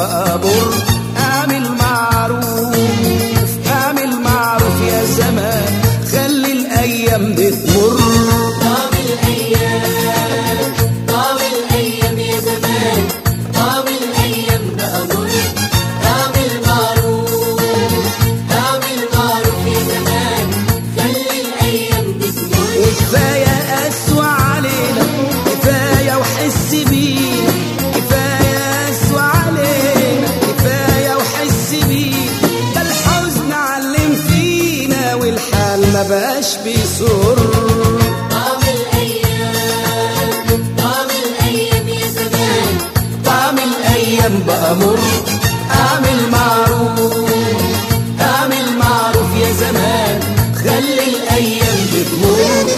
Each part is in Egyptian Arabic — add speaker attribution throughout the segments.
Speaker 1: بقى مر اعمل معروف اعمل معروف يا زمان خلي الايام دي تمر
Speaker 2: طاب الأيام طاب الأيام يا زمان طاب الأيام بقى مر طاب المعروف طاب المعروف يا زمان خلي الأيام دي تمر
Speaker 1: وكفاية أسوأ علينا كفاية وحس بينا كفاية أسوأ علينا كفاية وحس بينا ده الحزن علم فينا والحال ما بقاش بيسر
Speaker 2: طاب الأيام طاب الأيام يا زمان
Speaker 1: طعم الأيام بقى مر أعمل معروف أعمل معروف يا زمان خلي الأيام دي تمر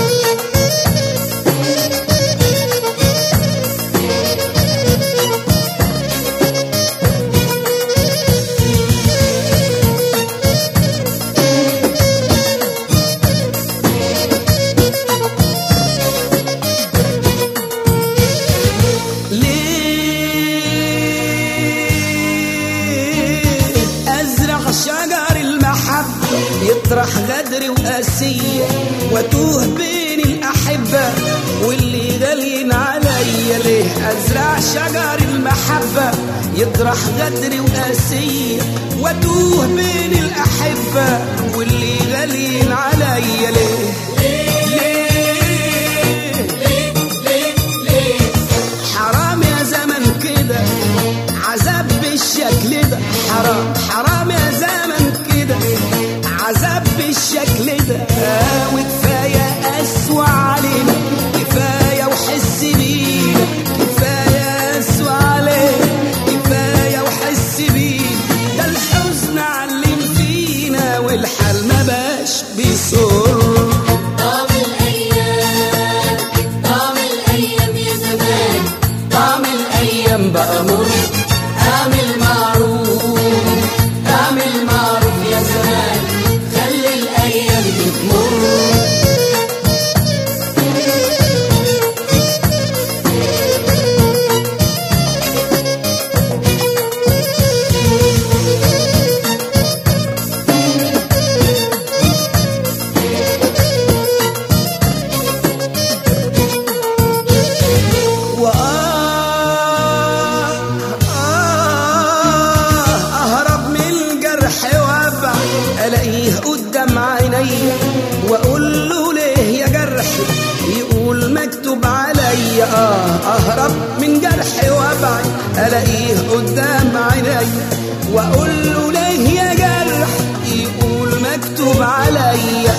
Speaker 1: ليه أزرع شجر المحبة يطرح غدر وقاسية واتوه بين الأحبة واللي غاليين عليا ليه أزرع شجر المحبة يطرح غدر وقاسية واتوه بين الأحبة واللي غاليين عليا ليه ليه
Speaker 2: ليه
Speaker 1: حرام يا زمن كده عذاب بالشكل ده حرام حرام يا زمن كده عذاب بالشكل ده آه، وكفاية أسوأ علينا كفاية وحس بينا كفاية أسوأ علينا كفاية وحس بينا ده الحزن علم فينا والحال ما باش بيسر
Speaker 2: طاب الأيام طاب الأيام يا زمان
Speaker 1: طعم الأيام بقى مر أعمل معروف أعمل معروف يا زمان خلي الأيام دي تمر وآه آه أهرب من الجرح وأبع ألاقيه قدام عيني وأقول له ليه يا جرح يقول مكتوب عليا آه أهرب من جرح وأبع ألاقيه قدام عيني وأقول له ليه يا جرح يقول مكتوب عليا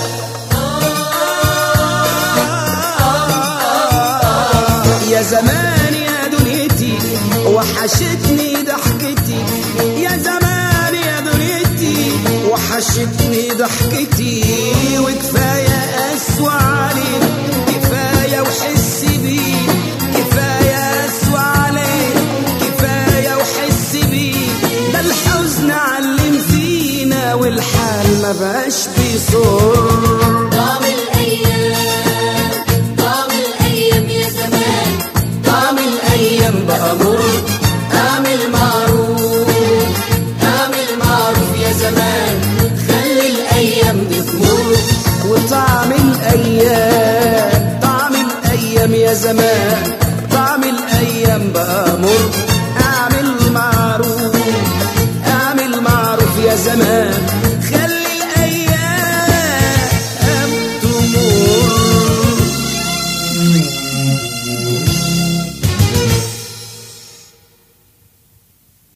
Speaker 1: يا زمان يا دنيتي وحشتني ضحكتي يا زمان يا دنيتي وحشتني ضحكتي وكفاية أسوأ علينا كفاية وحس بيه كفاية أسوأ علينا كفاية وحس بيه ده الحزن علم فينا والحال ما بقاش بيصر
Speaker 2: طاب الأيام طاب الأيام يا زمان
Speaker 1: طعم الأيام بقى مر أعمل معروف أعمل معروف يا زمان خلي الأيام دي تمر وطعم الأيام طعم الأيام يا زمان طعم الأيام بقى مر أعمل معروف أعمل معروف يا زمان خلي الأيام تمر